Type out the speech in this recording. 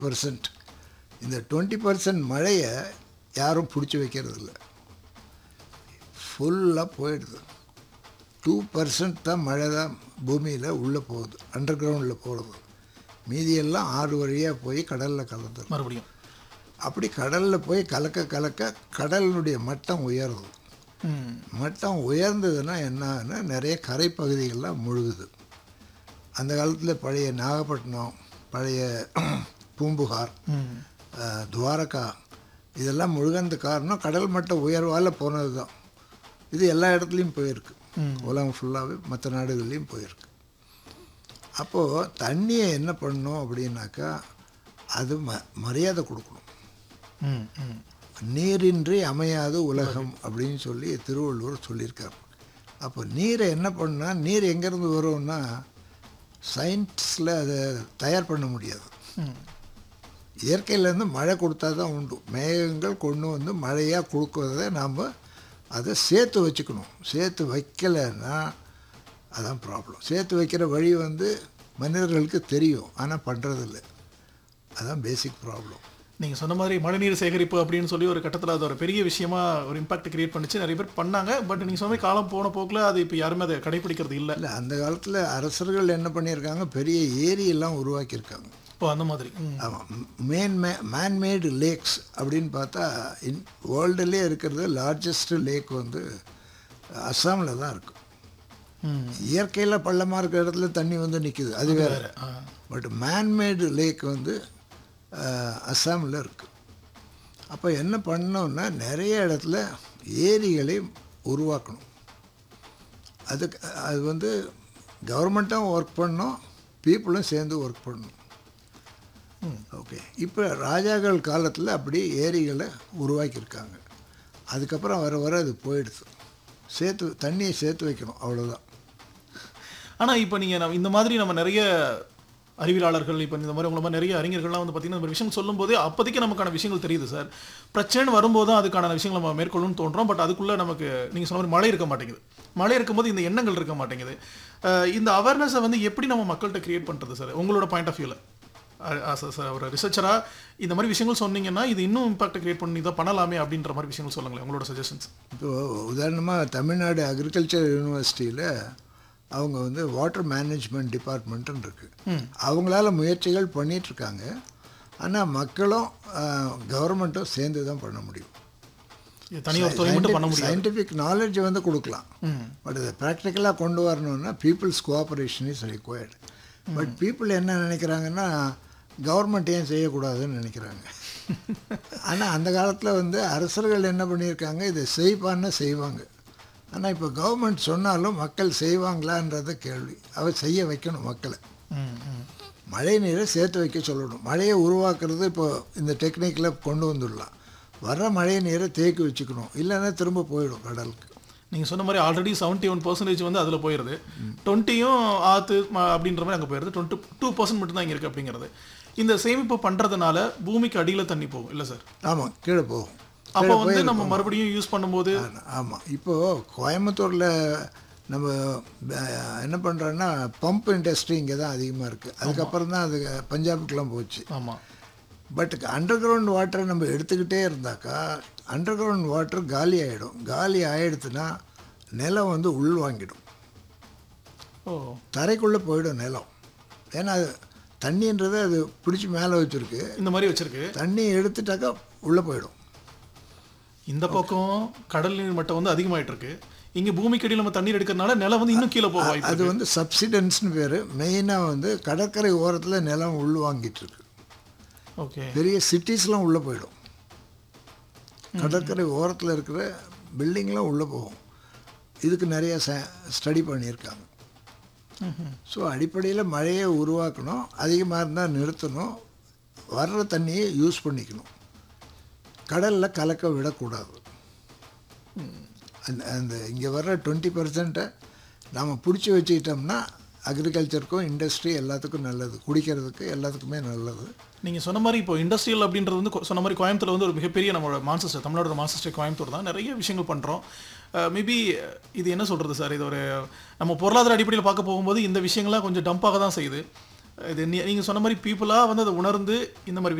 Percent இந்த twenty percent மழையை யாரும் பிடிச்சி வைக்கிறது இல்லை ஃபுல்லாக போயிடுது டூ பர்சன்ட் தான் மழை தான் பூமியில் உள்ளே போகுது அண்டர் கிரவுண்டில் போகிறது மீதியெல்லாம் ஆறு வழியாக போய் கடலில் கலந்துரும் மறுபடியும் அப்படி கடலில் போய் கலக்க கலக்க கடலினுடைய மட்டம் உயருது ம் மட்டம் உயர்ந்ததுன்னா என்னன்னா நிறைய கரை பகுதிகள்லாம் முழுகுது அந்த காலத்தில் பழைய நாகப்பட்டினம் பழைய பூம்புகார் ம் அஹ், துவாரகா இதெல்லாம் முழுகனது காரணம் கடல் மட்ட உயர்வால் போனது தான் இது எல்லா இடத்துலையும் போயிருக்கு ம். உலகம் ஃபுல்லாகவே மற்ற நாடுகள்லையும் போயிருக்கு அப்போது தண்ணியை என்ன பண்ணணும் அப்படின்னாக்கா அது ம மரியாதை கொடுக்கணும் ம் ம் நீரின்றி அமையாது உலகம் அப்படின்னு சொல்லி திருவள்ளுவர் சொல்லியிருக்கார் அப்போ நீரை என்ன பண்ணால் நீர் எங்கேருந்து வரும்னா சயின்ஸில் அதை தயார் பண்ண முடியாது ம் இயற்கையிலேருந்து மழை கொடுத்தா தான் உண்டு மேகங்கள் கொண்டு வந்து மழையாக கொடுக்கறத நாம் அதை சேர்த்து வச்சுக்கணும் சேர்த்து வைக்கலைன்னா அதான் ப்ராப்ளம் சேர்த்து வைக்கிற வழி வந்து மனிதர்களுக்கு தெரியும் ஆனால் பண்ணுறதில்ல அதான் பேசிக் ப்ராப்ளம் நீங்கள் சொன்ன மாதிரி மழைநீர் சேகரிப்பு அப்படின்னு சொல்லி ஒரு கட்டத்தில் அது ஒரு பெரிய விஷயமா ஒரு இம்பாக்ட் கிரியேட் பண்ணுச்சு நிறைய பேர் பண்ணாங்க பட் நீங்கள் சொன்ன மாதிரி காலம் போன போக்கில் அது இப்போ யாருமே அதை கடைபிடிக்கிறது இல்லை இல்லை அந்த காலத்தில் அரசர்கள் என்ன பண்ணியிருக்காங்க பெரிய ஏரியெல்லாம் உருவாக்கியிருக்காங்க இப்போ அந்த மாதிரி ம் ஆமாம் மேன் மே மேன்மேடு லேக்ஸ் அப்படின்னு பார்த்தா இன் வேர்ல்டுலேயே இருக்கிறது லார்ஜஸ்ட் லேக் வந்து அஸ்ஸாமில் தான் இருக்கும் ம் இயற்கையில் பள்ளமாக இருக்கிற இடத்துல தண்ணி வந்து நிற்குது அது வேறு வேறு ஆ பட் மேன்மேடு லேக் வந்து அஹ், அஸ்ஸாமில் இருக்குது அப்போ என்ன பண்ணோம்னா நிறைய இடத்துல ஏரிகளை உருவாக்கணும் அதுக்கு அது வந்து கவர்மெண்ட்டும் ஒர்க் பண்ணணும் பீப்புளும் சேர்ந்து ஒர்க் பண்ணணும் ஓகே இப்போ ராஜாக்கள் காலத்தில் அப்படி ஏரிகளை உருவாக்கியிருக்காங்க அதுக்கப்புறம் வர வர அது போயிடுது சேர்த்து தண்ணியை சேர்த்து வைக்கணும் அவ்வளோதான் ஆனால் இப்போ நீங்கள் நம்ம இந்த மாதிரி நம்ம நிறைய அறிவியலாளர்கள் இப்போ இந்த மாதிரி உங்களை மாதிரி நிறைய அறிஞர்கள்லாம் வந்து பார்த்தீங்கன்னா இந்த மாதிரி விஷயம் சொல்லும்போது அப்போதைக்கு நமக்கான விஷயங்கள் தெரியுது சார் பிரச்சனை வரும்போது தான் அதுக்கான விஷயங்கள் நம்ம மேற்கொள்ளணும்னு தோன்றோம் பட் அதுக்குள்ளே நமக்கு நீங்கள் சொன்ன மாதிரி மழை இருக்க மாட்டேங்குது மழை இருக்கும்போது இந்த எண்ணங்கள் இருக்க மாட்டேங்குது அஹ் இந்த அவேர்னஸை வந்து எப்படி நம்ம மக்கள்கிட்ட கிரியேட் பண்ணுறது சார் உங்களோட பாயிண்ட் ஆஃப் வியூவில் சார் ஒரு ரிசர்ச்சராக இந்த மாதிரி விஷயங்கள் சொன்னீங்கன்னா இது இன்னும் இம்பாக்ட் கிரியேட் பண்ணி இதை பண்ணலாமே அப்படின்ற மாதிரி விஷயங்கள் சொல்லுங்களேன் உங்களோட சஜஷன்ஸ் இப்போது உதாரணமாக தமிழ்நாடு அக்ரிகல்ச்சர் யூனிவர்சிட்டியில் அவங்க வந்து வாட்டர் மேனேஜ்மெண்ட் டிபார்ட்மெண்ட்டுன்னு இருக்குது அவங்களால முயற்சிகள் பண்ணிகிட்ருக்காங்க ஆனால் மக்களும் கவர்மெண்ட்டும் சேர்ந்து தான் பண்ண முடியும் இது தனி ஒரு துறை மட்டும் பண்ண முடியாது சயின்டிஃபிக் நாலேஜ் வந்து கொடுக்கலாம் ம் பட் அதை ப்ராக்டிக்கலாக கொண்டு வரணும்னா people's cooperation is required but people என்ன நினைக்கிறாங்கன்னா கவர்மெண்ட் ஏன் செய்யக்கூடாதுன்னு நினைக்கிறாங்க ஆனால் அந்த காலத்தில் வந்து அரசர்கள் என்ன பண்ணியிருக்காங்க இதை செய்வான்னு செய்வாங்க ஆனால் இப்போ கவர்மெண்ட் சொன்னாலும் மக்கள் செய்வாங்களான்றத கேள்வி அவ செய்ய வைக்கணும் மக்களை ம் ம் மழை நீரை சேர்த்து வைக்க சொல்லணும் மழையை உருவாக்குறது இப்போ இந்த டெக்னிக்கில் கொண்டு வந்துடலாம் வர்ற மழை நீரை தேக்கி வச்சுக்கணும் இல்லைன்னா திரும்ப போயிடும் கடலுக்கு நீங்கள் சொன்ன மாதிரி ஆல்ரெடி செவன்ட்டி ஒன் பர்சன்டேஜ் வந்து அதில் போயிடுது டுவெண்ட்டியும் ஆற்று ம- அப்படின்ற மாதிரி அங்கே போயிடுது டுவெண்ட்டி டூ பர்சன்ட் மட்டும் தான் இங்கே இருக்குது அப்படிங்கிறது இந்த சேமிப்பு பண்ணுறதுனால பூமிக்கு அடியில் தண்ணி போகும் இல்லை சார் ஆமாம் கீழே போகும் அப்போ வந்து நம்ம மறுபடியும் யூஸ் பண்ணும்போது ஆமாம் இப்போது கோயம்புத்தூரில் நம்ம அஹ், என்ன பண்ணுறோன்னா பம்ப் இண்டஸ்ட்ரி இங்கே தான் அதிகமாக இருக்குது அதுக்கப்புறம் தான் அது பஞ்சாபுக்கெலாம் போச்சு ஆமாம் பட் அண்டர் கிரவுண்ட் வாட்டரை நம்ம எடுத்துக்கிட்டே இருந்தாக்கா அண்டர் கிரவுண்ட் வாட்டர் காலி ஆகிடும் காலி ஆகிடுத்துன்னா நிலம் வந்து உள் வாங்கிடும் ஓ தரைக்குள்ளே போயிடும் நிலம் ஏன்னா அது தண்ணின்றது அது பிடிச்சி மேலே வச்சுருக்கு இந்த மாதிரி வச்சிருக்கு தண்ணி எடுத்துட்டாக்கா உள்ளே போயிடும் இந்த பக்கம் கடல் நீர் மட்டம் வந்து அதிகமாயிட்டு இருக்கு இங்கே பூமிக்கு அடியில் நம்ம தண்ணீர் எடுக்கிறதுனால நிலம் வந்து இன்னும் கீழே போக வாய்ப்பு அது வந்து சப்சிடன்ஸ்னு பேர் மெயினாக வந்து கடற்கரை ஓரத்தில் நிலம் உள் வாங்கிட்டு இருக்கு ஓகே பெரிய சிட்டிஸ்லாம் உள்ளே போயிடும் கடற்கரை ஓரத்தில் இருக்கிற பில்டிங்லாம் உள்ளே போகும் இதுக்கு நிறைய ஸ்டடி பண்ணியிருக்காங்க ஸோ அடிப்படையில் மழையை உருவாக்கணும் அதிகமாக இருந்தால் நிறுத்தணும் வர்ற தண்ணியை யூஸ் பண்ணிக்கணும் கடலில் கலக்க விடக்கூடாது அந்த அந்த இங்கே வர்ற டுவெண்ட்டி பர்சன்ட்டை நாம் பிடிச்சி வச்சுக்கிட்டோம்னா அக்ரிகல்ச்சருக்கும் இண்டஸ்ட்ரி எல்லாத்துக்கும் நல்லது குடிக்கிறதுக்கு எல்லாத்துக்குமே நல்லது நீங்கள் சொன்ன மாதிரி இப்போ இண்டஸ்ட்ரியல் அப்படின்றது வந்து கொ- சொன்ன மாதிரி கோயம்புத்தூர் வந்து ஒரு மிகப்பெரிய நம்மளோட மான்செஸ்டர் தமிழ்நாடு மான்செஸ்டர் கோயம்புத்தூர் தான் நிறைய விஷயங்கள் பண்ணுறோம் மேபி இது என்ன சொல்கிறது சார் இது ஒரு நம்ம பொருளாதார அடிப்படையில் பார்க்க போகும்போது இந்த விஷயங்கள்லாம் கொஞ்சம் டம்பாக தான் செய்யுது இது நீ- நீங்க சொன்ன மாதிரி பீப்புளா வந்து அதை உணர்ந்து இந்த மாதிரி